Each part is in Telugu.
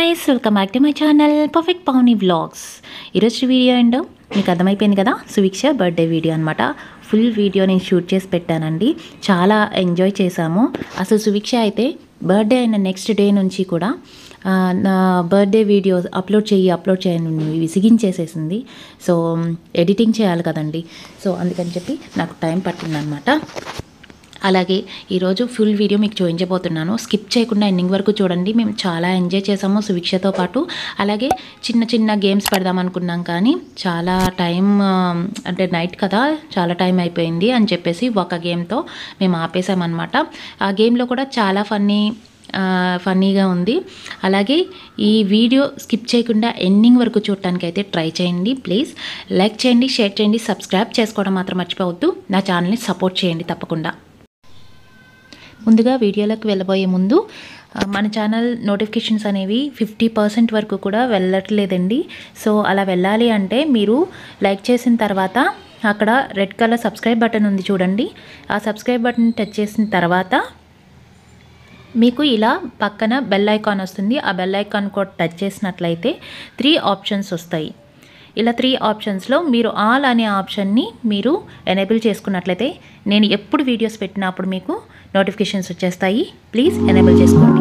Guys welcome back to my channel perfect Pouni vlogs ఈరోజు వీడియో ఏంటో మీకు అర్థమైపోయింది కదా సువిక్ష బర్త్డే వీడియో అనమాట ఫుల్ వీడియో నేను షూట్ చేసి పెట్టానండి చాలా ఎంజాయ్ చేశాము అసలు సువిక్ష అయితే బర్త్డే అయిన నెక్స్ట్ డే నుంచి కూడా ఆ, నా బర్త్డే వీడియోస్ అప్లోడ్ చేయి అప్లోడ్ చేయని విసిగించేసేసింది సో ఎడిటింగ్ చేయాలి కదండి సో అందుకని చెప్పి నాకు టైం పట్టిందనమాట అలాగే ఈరోజు ఫుల్ వీడియో మీకు చూపించబోతున్నాను స్కిప్ చేయకుండా ఎండింగ్ వరకు చూడండి మేము చాలా ఎంజాయ్ చేసాము సువిక్షతో పాటు అలాగే చిన్న చిన్న గేమ్స్ పెడదాం అనుకున్నాం కానీ చాలా టైం ఆ, అంటే నైట్ కదా చాలా టైం అయిపోయింది అని చెప్పేసి ఒక గేమ్తో మేము ఆపేసామన్నమాట ఆ గేమ్లో కూడా చాలా ఫన్నీ ఫన్నీగా ఉంది అలాగే ఈ వీడియో స్కిప్ చేయకుండా ఎండింగ్ వరకు చూడటానికి అయితే ట్రై చేయండి ప్లీజ్ లైక్ చేయండి షేర్ చేయండి సబ్స్క్రైబ్ చేసుకోవడం మాత్రం మర్చిపోవద్దు నా ఛానల్ని సపోర్ట్ చేయండి తప్పకుండా ముందుగా వీడియోలోకి వెళ్ళబోయే ముందు ఆ, మన ఛానల్ నోటిఫికేషన్స్ అనేవి ఫిఫ్టీ పర్సెంట్ వరకు కూడా వెళ్ళట్లేదండి సో అలా వెళ్ళాలి అంటే మీరు లైక్ చేసిన తర్వాత అక్కడ రెడ్ కలర్ సబ్స్క్రైబ్ బటన్ ఉంది చూడండి ఆ సబ్స్క్రైబ్ బటన్ టచ్ చేసిన తర్వాత మీకు ఇలా పక్కన బెల్ ఐకాన్ వస్తుంది ఆ బెల్ ఐకాన్ కూడా టచ్ చేసినట్లయితే త్రీ ఆప్షన్స్ వస్తాయి ఇలా త్రీ ఆప్షన్స్లో మీరు ఆల్ అనే ఆప్షన్ని మీరు ఎనేబుల్ చేసుకున్నట్లయితే నేను ఎప్పుడు వీడియోస్ పెట్టినప్పుడు మీకు నోటిఫికేషన్స్ వచ్చేస్తాయి ప్లీజ్ ఎనేబుల్ చేసుకోండి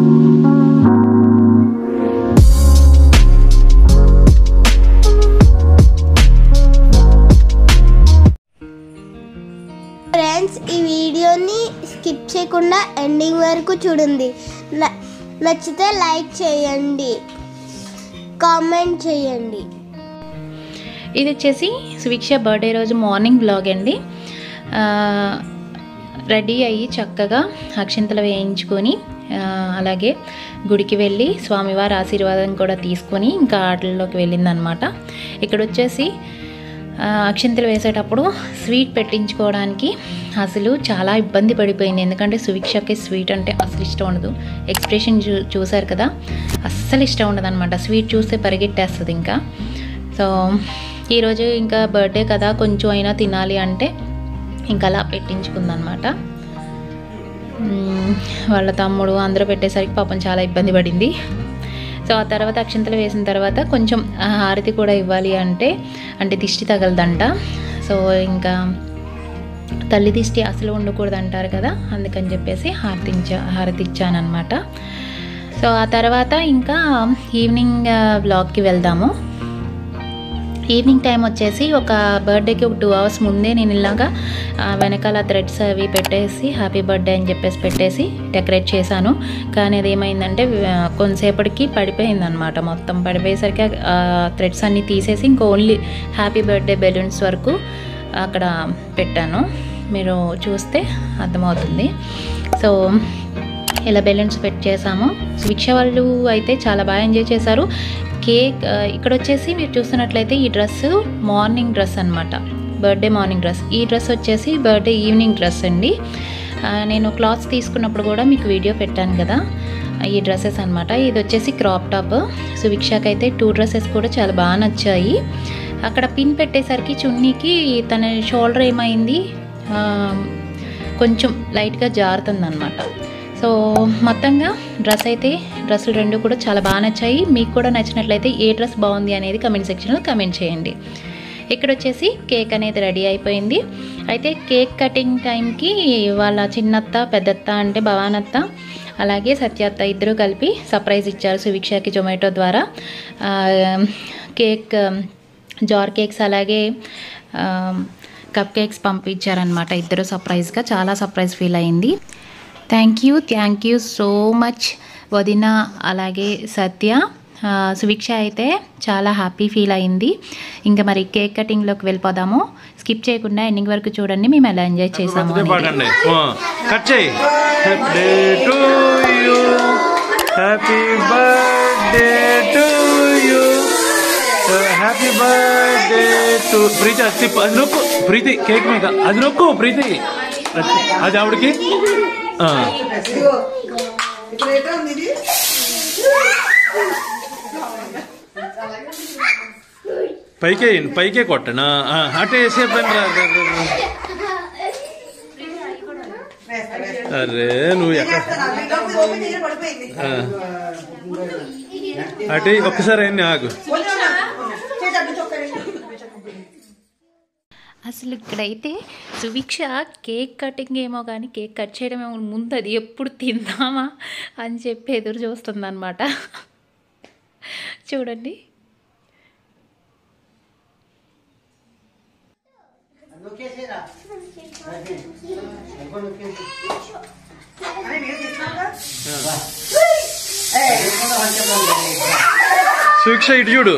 ఫ్రెండ్స్ ఈ వీడియోని స్కిప్ చేయకుండా ఎండింగ్ వరకు చూడండి న- నచ్చితే లైక్ చేయండి కామెంట్ చేయండి ఇది వచ్చేసి సువిక్ష బర్త్డే రోజు మార్నింగ్ బ్లాగ్ అండి ఆ, రెడీ అయ్యి చక్కగా అక్షింతలు వేయించుకొని ఆ, అలాగే గుడికి వెళ్ళి స్వామివారి ఆశీర్వాదం కూడా తీసుకొని ఇంకా ఆటల్లోకి వెళ్ళిందనమాట ఇక్కడ వచ్చేసి ఆ, అక్షింతలు వేసేటప్పుడు స్వీట్ పెట్టించుకోవడానికి అసలు చాలా ఇబ్బంది పడిపోయింది ఎందుకంటే సువిక్షకి స్వీట్ అంటే అసలు ఇష్టం ఉండదు ఎక్స్ప్రెషన్ చూ చూసారు కదా అస్సలు ఇష్టం ఉండదు అనమాట స్వీట్ చూస్తే పరిగెట్టేస్తుంది ఇంకా సో ఈరోజు ఇంకా బర్త్డే కదా కొంచెం అయినా తినాలి అంటే ఇంకా అలా పెట్టించుకుందనమాట మ్మ్, వాళ్ళ తమ్ముడు అందరూ పెట్టేసరికి పాపం చాలా ఇబ్బంది పడింది సో ఆ తర్వాత అక్షంతలు వేసిన తర్వాత కొంచెం ఆ హారతి కూడా ఇవ్వాలి అంటే అంటే దిష్టి తగలదంట సో ఇంకా తల్లి దిష్టి అసలు ఉండకూడదు అంటారు కదా అందుకని చెప్పేసి హారతించా హారతి ఇచ్చానమాట సో ఆ తర్వాత ఇంకా ఈవినింగ్ బ్లాగ్కి వెళ్దాము ఈవినింగ్ టైం వచ్చేసి ఒక బర్త్డేకి ఒక టూ అవర్స్ ముందే నేను ఇలాగా ఆ, వెనకాల థ్రెడ్స్ అవి పెట్టేసి హ్యాపీ బర్త్డే అని చెప్పేసి పెట్టేసి డెకరేట్ చేశాను కానీ అది ఏమైందంటే ఆ, కొంతసేపటికి పడిపోయింది అనమాట మొత్తం పడిపోయేసరికి ఆ థ్రెడ్స్ అన్నీ తీసేసి ఇంక ఓన్లీ హ్యాపీ బర్త్డే బెలూన్స్ వరకు అక్కడ పెట్టాను మీరు చూస్తే అర్థమవుతుంది సో ఇలా బెలూన్స్ పెట్టి చేసాము శిక్ష వాళ్ళు అయితే చాలా బాగా ఎంజాయ్ చేశారు కేక్ ఆ, ఇక్కడ వచ్చేసి మీరు చూస్తున్నట్లయితే ఈ డ్రెస్ మార్నింగ్ డ్రెస్ అనమాట బర్త్డే మార్నింగ్ డ్రెస్ ఈ డ్రెస్ వచ్చేసి బర్త్డే ఈవినింగ్ డ్రెస్ అండి ఆ, నేను క్లాత్స్ తీసుకున్నప్పుడు కూడా మీకు వీడియో పెట్టాను కదా ఈ డ్రెస్సెస్ అనమాట ఇది వచ్చేసి క్రాప్ టాప్ సువిక్షాకి అయితే టూ డ్రెస్సెస్ కూడా చాలా బాగా నచ్చాయి అక్కడ పిన్ పెట్టేసరికి చున్నీకి తన షోల్డర్ ఏమైంది ఆ, కొంచెం లైట్గా జారుతుంది అనమాట సో మొత్తంగా డ్రెస్ అయితే డ్రెస్సులు రెండు కూడా చాలా బాగా నచ్చాయి మీకు కూడా నచ్చినట్లయితే ఏ డ్రెస్ బాగుంది అనేది కమెంట్ సెక్షన్లో కమెంట్ చేయండి ఇక్కడ వచ్చేసి కేక్ అనేది రెడీ అయిపోయింది అయితే కేక్ కటింగ్ టైంకి వాళ్ళ చిన్నత్త పెద్దత్త అంటే భవానత్త అలాగే సత్యత్త ఇద్దరు కలిపి సర్ప్రైజ్ ఇచ్చారు సువిక్షకి జొమాటో ద్వారా ఆ, కేక్ జార్ కేక్స్ అలాగే ఆ, కప్ కేక్స్ పంపించారనమాట ఇద్దరు సర్ప్రైజ్గా చాలా సర్ప్రైజ్ ఫీల్ అయింది thank you thank you so much వదిన అలాగే సత్య ఆ, సువిక్ష అయితే చాలా హ్యాపీ ఫీల్ అయింది ఇంకా మరి కేక్ కటింగ్లోకి వెళ్ళిపోదాము స్కిప్ చేయకుండా ఎండింగ్ వరకు చూడండి మేము ఎలా ఎంజాయ్ చేసాము బర్త్డే అనేది. పాడండి ఆ, కట్ చేయి happy to you happy birthday to you happy birthday to Preethi అది తిప్పు అది నొక్కు ప్రీతి కేక్ మీద అది నొక్కు ప్రీతి అది ఆవిడకి ఆ, పైకే పైకే కొట్టనా ఆ, అటే వేసేపని రా రా, రా, రా. అరే నువ్వు ఎక్కడ ఆ. అటు ఒక్కసారి అన్ని ఆగు అసలు ఇక్కడైతే సుభిక్ష కేక్ కటింగ్ ఏమో కానీ కేక్ కట్ చేయడం ఏమో ముందు అది ఎప్పుడు తిందామా అని చెప్పి ఎదురు చూస్తుంది అనమాట చూడండి సుభిక్ష ఇటు చూడు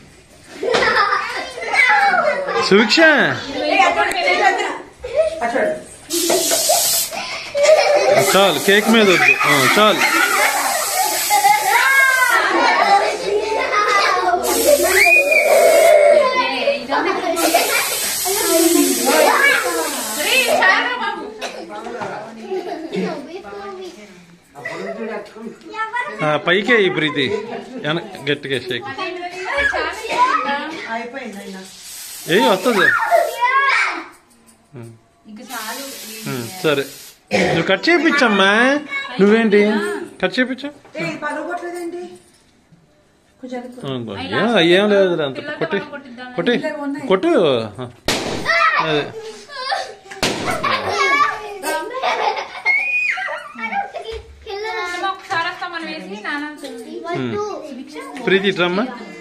సుభిక్ష చాలు కేక్ మీద వద్దు ఆ, చాలు ఆ, పైకే ఈ ప్రీతి వెన- గట్టిగా షేక్ ఏ వస్తుంది ఉమ్, సరే నువ్వు కట్ చేయించమ్మా నువ్వేంటి కట్ చేయించా అయ్యేం లేదు అంత కొట్టి కొట్టి కొట్టు ఆ. అదే ప్రీతి ఇట్రమ్మా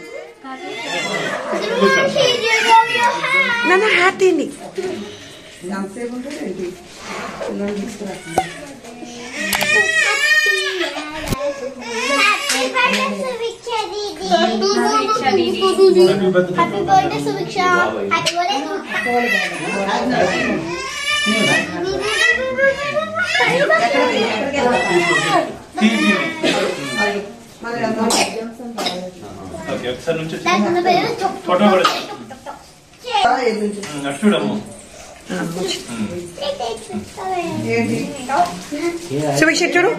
నన్ను హ్యాట్ తీయండి హ్యాపీ బర్త్డే సుభిక్ష హ్యాపీ ఒకసారి నుంచి బర్త్డే ఫోటో కూడా అటు చూడమ్మ సుభిక్ష ఇటు చూడు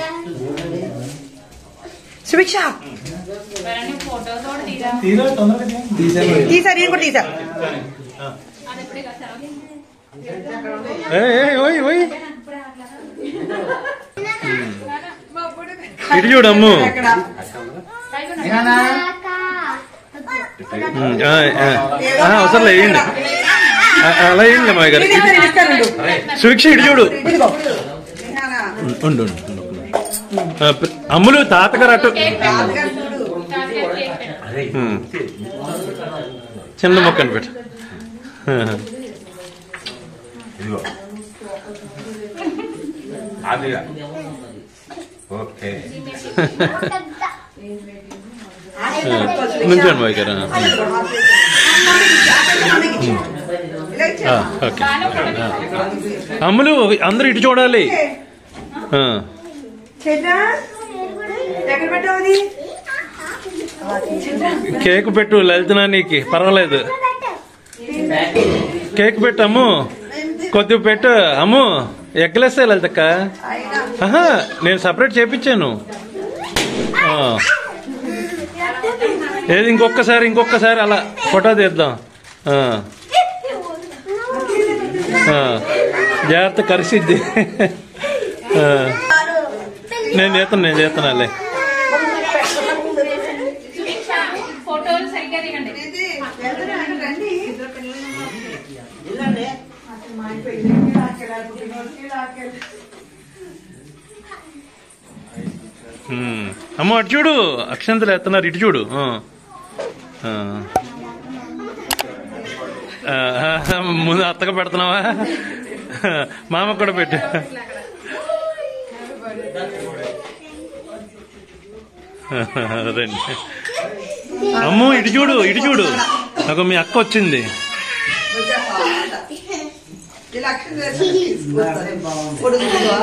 సుభిక్ష తీరా తొందరగా తీసా నేను కూడా తీసా ఏ ఏ, ఓయ్ ఓయ్ ఇటు చూడమ్ము ఉమ్, ఆ, ఆ. ఆ, అవసరం వేయండి ఆ, అలా వేయండి అమ్మాయి గారు ఇస్తాను, ఇస్తాను. సుభిక్ష ఇటు చూడు ఇదిగో ఉండు ఉండు, ఉండు ఆ, ప్ర- అమ్ములు తాతగారు అటు ఉమ్. చిన్న మొక్కను పెట్టు ఇదిగో అదిగా ఓకే నుంచోండి అమ్మాయి గారు ఇలా ఆ, ఓకే ఆ. అమ్ములు అందరూ ఇటు చూడాలి ఆ. చేద్దా ఎక్కడ పెట్టావు అది కేక్ పెట్టు లలితనా నీకు పర్వాలేదు కేక్ పెట్టు అమ్ము కొద్దిగా పెట్టు అమ్ము ఎక్కలేస్తే లలితక్క ఆహా నేను సపరేట్ చేపించాను ఆ. ఏది ఇంకొకసారి ఇంకొకసారి అలా ఫోటో తీద్దాం ఆ. ఆ. జాగ్రత్త కరిసిద్ది ఆ. నేను చేస్తాను నేను చేస్తానులే ఫోటోలు సరిగ్గా దిగండి ఉమ్. అమ్మ అటు చూడు అక్షంతలు ఎత్తున్నారు ఇటు చూడు ఆ. ఆ. ఆ, ముందు అత్తగా పెడుతున్నావా మామ కూడా పెట్టు రండి అమ్ము ఇటు చూడు ఇటు చూడు నాకు మీ అక్క వచ్చింది ఇలా అక్షరం చేసి తీసుకొస్తాను. పొడుగు ఇదిగో.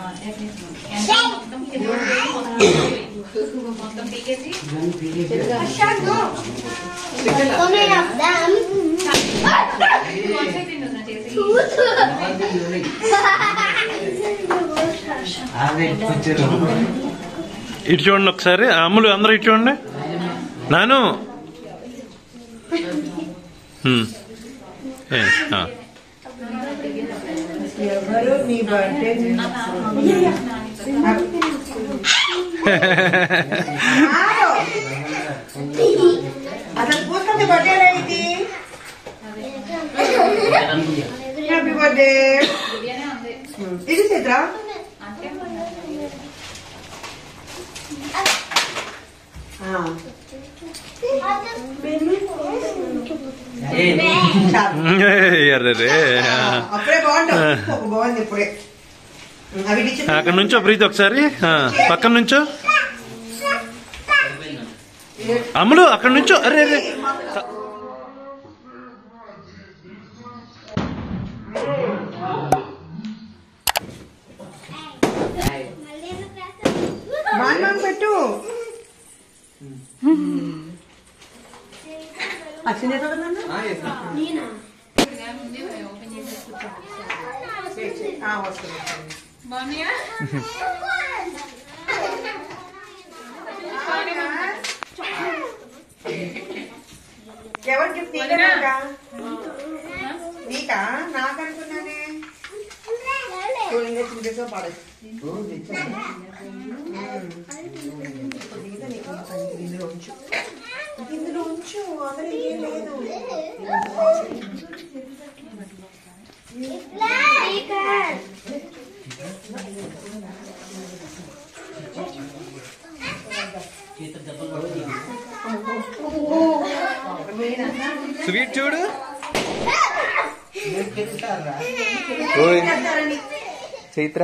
ఇటు చూడండి ఒకసారి ఆ అమ్ములు అందరూ ఇటు చూడండి నాను ఉమ్. ఏ, ఆ. ఎవరు నీ బర్త్డే అసలు పూసుకుంటే బర్త్డే ఇది హ్యాపీ బర్త్డే ఇది చైత్ర ఆ. చాలు. అర్రే అప్పుడే బాగుంటావు ఒక బాగుంది ఇప్పుడే అవి ఇచ్చి- అక్కడ నుంచో ప్రీతి ఒకసారి ఆ, పక్కన నుంచో అమ్ములు అక్కడ నుంచో అరే అరే బాగా పెట్టు అచ్చిందే కదా నాన్న? ఆ, వస్తుంది ఎవరికి నీకా నీకా నాకు అనుకున్నానే చూడండి చింతేసో పడదు ఇందులో ఉంచు ఇందులో ఉంచు అందరూ ఏం లేదు స్వీట్ చూడు చైత్ర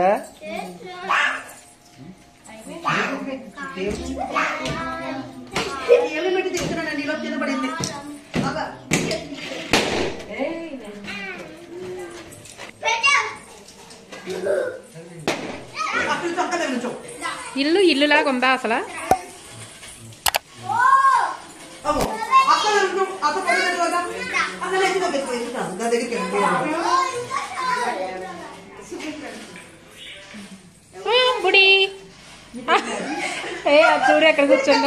ఏమి పెట్టి తింటున్నాను నీలో కింద పడింది బాగా. అక్కడ చొక్కలే నుంచో ఇల్లు ఇల్లులాగా ఉందా అసలు అమ్మో అక్కడ నుంచో అక్కడ పడిన తర్వాత అక్కడ ఎత్తుకో పెట్టుకో ఎత్తుకో దాని దగ్గరికి వెళ్ళి బుడి ఏ అది చూడు ఎక్కడ కూర్చుందో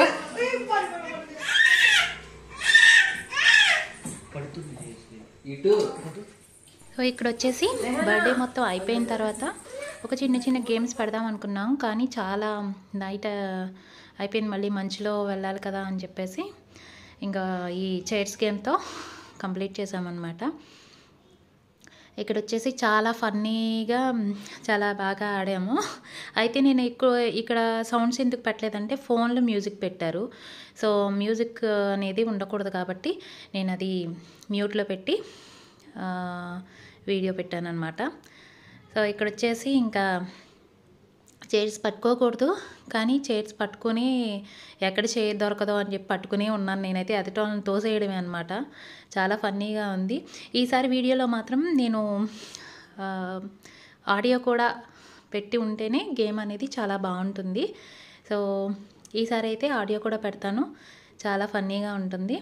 సో ఇక్కడ వచ్చేసి బర్త్డే మొత్తం అయిపోయిన తర్వాత ఒక చిన్న చిన్న గేమ్స్ పెడదాం అనుకున్నాం కానీ చాలా నైట్ అయిపోయింది మళ్ళీ మంచులో వెళ్ళాలి కదా అని చెప్పేసి ఇంకా ఈ చైర్స్ గేమ్తో కంప్లీట్ చేసామన్నమాట ఇక్కడ వచ్చేసి చాలా ఫన్నీగా చాలా బాగా ఆడాము అయితే నేను ఎక్కువ ఇక్కడ సౌండ్స్ ఎందుకు పెట్టలేదంటే ఫోన్లో మ్యూజిక్ పెట్టారు సో మ్యూజిక్ అనేది ఉండకూడదు కాబట్టి నేను అది మ్యూట్లో పెట్టి ఆ, వీడియో పెట్టాను అనమాట సో ఇక్కడ వచ్చేసి ఇంకా చైర్స్ పట్టుకోకూడదు కానీ చైర్స్ పట్టుకొని ఎక్కడ చైర్ దొరకదో అని చెప్పి పట్టుకునే ఉన్నాను నేనైతే అదిటో తోసేయడమే అనమాట చాలా ఫన్నీగా ఉంది ఈసారి వీడియోలో మాత్రం నేను ఆ, ఆడియో కూడా పెట్టి ఉంటేనే గేమ్ అనేది చాలా బాగుంటుంది సో ఈసారి అయితే ఆడియో కూడా పెడతాను చాలా ఫన్నీగా ఉంటుంది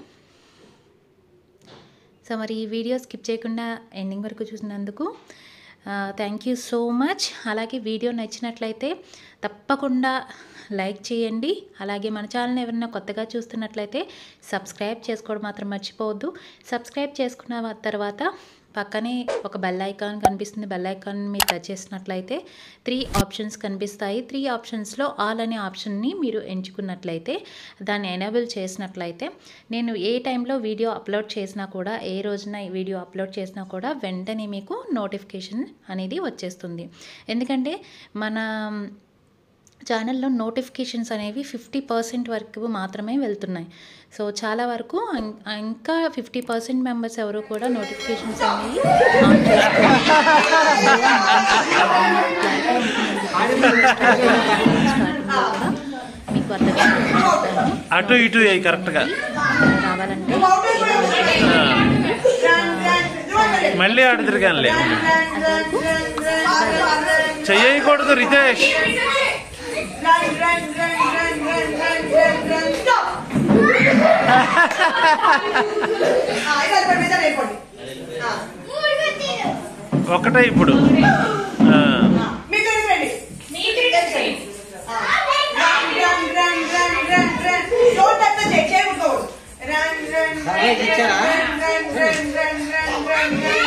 సో మరి ఈ వీడియో స్కిప్ చేయకుండా ఎండింగ్ వరకు చూసినందుకు థ్యాంక్ యూ సో మచ్ అలాగే వీడియో నచ్చినట్లయితే తప్పకుండా లైక్ చేయండి అలాగే మన ఛానల్ ఎవరైనా కొత్తగా చూస్తున్నట్లయితే సబ్స్క్రైబ్ చేసుకోవడం మాత్రం మర్చిపోవద్దు సబ్స్క్రైబ్ చేసుకున్న తర్వాత పక్కనే ఒక బెల్ ఐకాన్ కనిపిస్తుంది బెల్ ఐకాన్ మీరు టచ్ చేసినట్లయితే త్రీ ఆప్షన్స్ కనిపిస్తాయి త్రీ ఆప్షన్స్లో ఆల్ అనే ఆప్షన్ని మీరు ఎంచుకున్నట్లయితే దాన్ని ఎనేబుల్ చేసినట్లయితే నేను ఏ టైంలో వీడియో అప్లోడ్ చేసినా కూడా ఏ రోజున ఈ వీడియో అప్లోడ్ చేసినా కూడా వెంటనే మీకు నోటిఫికేషన్ అనేది వచ్చేస్తుంది ఎందుకంటే మన ఛానల్లో నోటిఫికేషన్స్ అనేవి ఫిఫ్టీ పర్సెంట్ వరకు మాత్రమే వెళ్తున్నాయి సో చాలా వరకు ఇం- ఇంకా ఫిఫ్టీ పర్సెంట్ మెంబర్స్ ఎవరు కూడా నోటిఫికేషన్స్ అనేవి ఆన్ చేసుకోవాలి మీకు అర్థంగా చెప్తాను అటు ఇటు అయ్యి కరెక్ట్గా రావాలంటే మళ్ళీ ఆడు తిరగానులే చెయ్యకూడదు రితేష్ ఒకటే ఇప్పుడు ఆ, run run run run run run run run